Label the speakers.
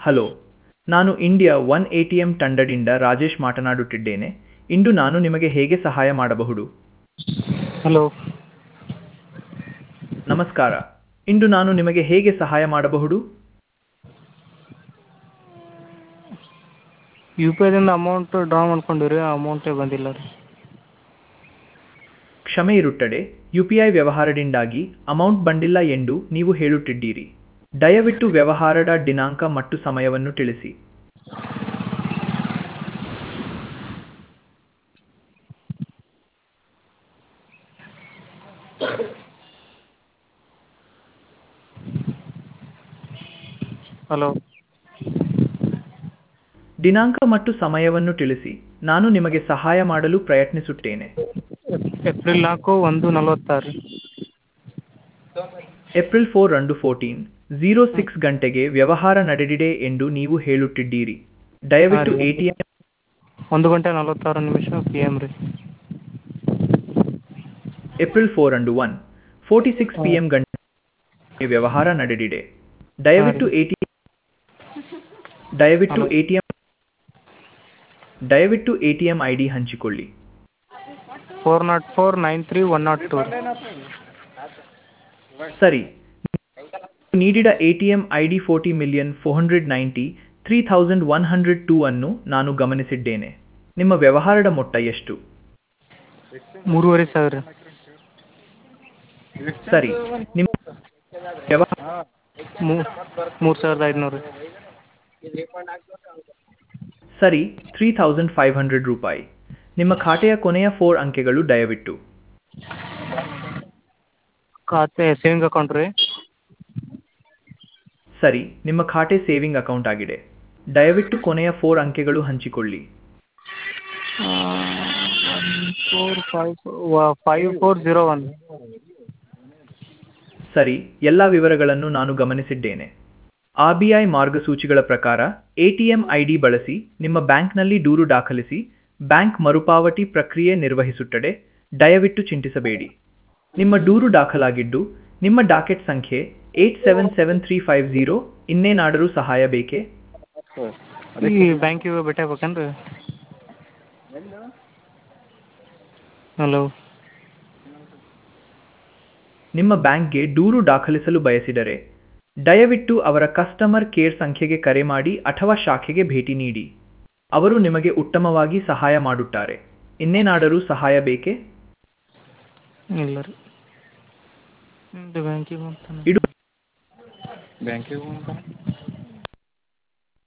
Speaker 1: Hello ನಾನು India one A T M ತಂಡದಿಂದ ರಾಜೇಶ್ ಮಾತನಾಡುತ್ತಿದ್ದೇನೆ ಇಂದು ನಾನು ನಿಮಗೆ ಹೇಗೆ ಸಹಾಯ ಮಾಡಬಹುದು
Speaker 2: ಹಲೋ
Speaker 1: ನಮಸ್ಕಾರ ಇಂದು ನಾನು ನಿಮಗೆ ಹೇಗೆ ಸಹಾಯ ಮಾಡಬಹುದು
Speaker 2: ಯು ಪಿ ಐದಿಂದ ಅಮೌಂಟ್ ಡ್ರಾ ಮಾಡ್ಕೊಂಡಿರಿ ಅಮೌಂಟೇ ಬಂದಿಲ್ಲ ರೀ
Speaker 1: ಕ್ಷಮೆ ಇರುತ್ತದೆ ಯು ಪಿ ಐ ವ್ಯವಹಾರದಿಂದಾಗಿ ಅಮೌಂಟ್ ಬಂದಿಲ್ಲ ಎಂದು ನೀವು ಹೇಳುತ್ತಿದ್ದೀರಿ ದಯವಿಟ್ಟು ವ್ಯವಹಾರದ ದಿನಾಂಕ ಮತ್ತು ಸಮಯವನ್ನು ತಿಳಿಸಿ
Speaker 2: ಹಲೋ
Speaker 1: ದಿನಾಂಕ ಮತ್ತು ಸಮಯವನ್ನು ತಿಳಿಸಿ ನಾನು ನಿಮಗೆ ಸಹಾಯ ಮಾಡಲು ಪ್ರಯತ್ನಿಸುತ್ತೇನೆ
Speaker 2: ಏಪ್ರಿಲ್ ನಾಲ್ಕು ಒಂದು ನಲವತ್ತಾರು
Speaker 1: ಏಪ್ರಿಲ್ ಫೋರ್ ರಂದು ಫೋರ್ಟೀನ್ ಝೀರೋ ಸಿಕ್ಸ್ ಗಂಟೆಗೆ ವ್ಯವಹಾರ ನಡೆದಿದೆ ಎಂದು ನೀವು ಹೇಳುತ್ತಿದ್ದೀರಿ ದಯವಿಟ್ಟು
Speaker 2: ಹಾಂ ರೀ.
Speaker 1: ಎ ಟಿ ಎಂ
Speaker 2: ಒಂದು ಗಂಟೆ ನಲವತ್ತಾರು ನಿಮಿಷ ಪಿ ಎಮ್ ರೀ
Speaker 1: April four and one forty six P M ಗಂಟೆ ವ್ಯವಹಾರ ನಡೆದಿದೆ ದಯವಿಟ್ಟು ಎ ಟಿ ದಯವಿಟ್ಟು ಎ ಟಿ ಎಂ ದಯವಿಟ್ಟು A T M I D ಹಂಚಿಕೊಳ್ಳಿ
Speaker 2: four nought four nine three one nought two
Speaker 1: ಸರಿ ನೀಡಿದ A T M I D forty million four hundred ninety three thousand one hundred two ಅನ್ನು ನಾನು ಗಮನಿಸಿದ್ದೇನೆ ನಿಮ್ಮ ವ್ಯವಹಾರದ ಮೊತ್ತ ಎಷ್ಟು
Speaker 2: ಮೂರುವರೆ ಸಾವಿರ
Speaker 1: ಸರಿ ನಿಮ್ಮ ವ್ಯವಹಾರ
Speaker 2: ಮೂರು ಸಾವಿರದ ಐದುನೂರು
Speaker 1: ಸರಿ ತ್ರೀ ಥೌಸಂಡ್ ಫೈವ್ ಹಂಡ್ರೆಡ್ ರೂಪಾಯಿ ನಿಮ್ಮ ಖಾತೆಯ ಕೊನೆಯ ಫೋರ್ ಅಂಕೆಗಳು ದಯವಿಟ್ಟು
Speaker 2: ಖಾತೆ ಸೇವಿಂಗ್ ಅಕೌಂಟ್ ರೀ
Speaker 1: ಸರಿ ನಿಮ್ಮ ಖಾತೆ ಸೇವಿಂಗ್ ಅಕೌಂಟ್ ಆಗಿದೆ ದಯವಿಟ್ಟು ಕೊನೆಯ ಫೋರ್ ಅಂಕೆಗಳು ಹಂಚಿಕೊಳ್ಳಿ
Speaker 2: four five five four zero one
Speaker 1: ಸರಿ ಎಲ್ಲ ವಿವರಗಳನ್ನು ನಾನು ಗಮನಿಸಿದ್ದೇನೆ ಆರ್ ಬಿ ಐ ಮಾರ್ಗಸೂಚಿಗಳ ಪ್ರಕಾರ A T M I D ಬಳಸಿ ನಿಮ್ಮ ಬ್ಯಾಂಕ್ನಲ್ಲಿ ದೂರು ದಾಖಲಿಸಿ ಬ್ಯಾಂಕ್ ಮರುಪಾವತಿ ಪ್ರಕ್ರಿಯೆ ನಿರ್ವಹಿಸುತ್ತದೆ ದಯವಿಟ್ಟು ಚಿಂತಿಸಬೇಡಿ ನಿಮ್ಮ ದೂರು ದಾಖಲಾಗಿದ್ದು ನಿಮ್ಮ ಡಾಕೆಟ್ ಸಂಖ್ಯೆ eight seven seven three five zero ಇನ್ನೇನಾದರೂ ಸಹಾಯ ಬೇಕೇ
Speaker 2: ಈ ಬ್ಯಾಂಕಿಗೆ ಭೇಟಿ ಆಗ್ಬೇಕೇನು ರೀ ಹಲೋ
Speaker 1: ನಿಮ್ಮ ಬ್ಯಾಂಕ್ಗೆ ದೂರು ದಾಖಲಿಸಲು ಬಯಸಿದರೆ ದಯವಿಟ್ಟು ಅವರ ಕಸ್ಟಮರ್ ಕೇರ್ ಸಂಖ್ಯೆಗೆ ಕರೆ ಮಾಡಿ ಅಥವಾ ಶಾಖೆಗೆ ಭೇಟಿ ನೀಡಿ ಅವರು ನಿಮಗೆ ಉತ್ತಮವಾಗಿ ಸಹಾಯ ಮಾಡುತ್ತಾರೆ ಇನ್ನೇನಾದರೂ ಸಹಾಯ ಬೇಕೇ
Speaker 2: ಇಲ್ಲ ರೀ ನಿಮ್ಮದು ಬ್ಯಾಂಕಿಗೆ ಹೋಗ್ತಾನೆ
Speaker 1: ಇಡು
Speaker 2: ಬ್ಯಾಂಕಿಗೆ ಹೋಗ್ತಾನೆ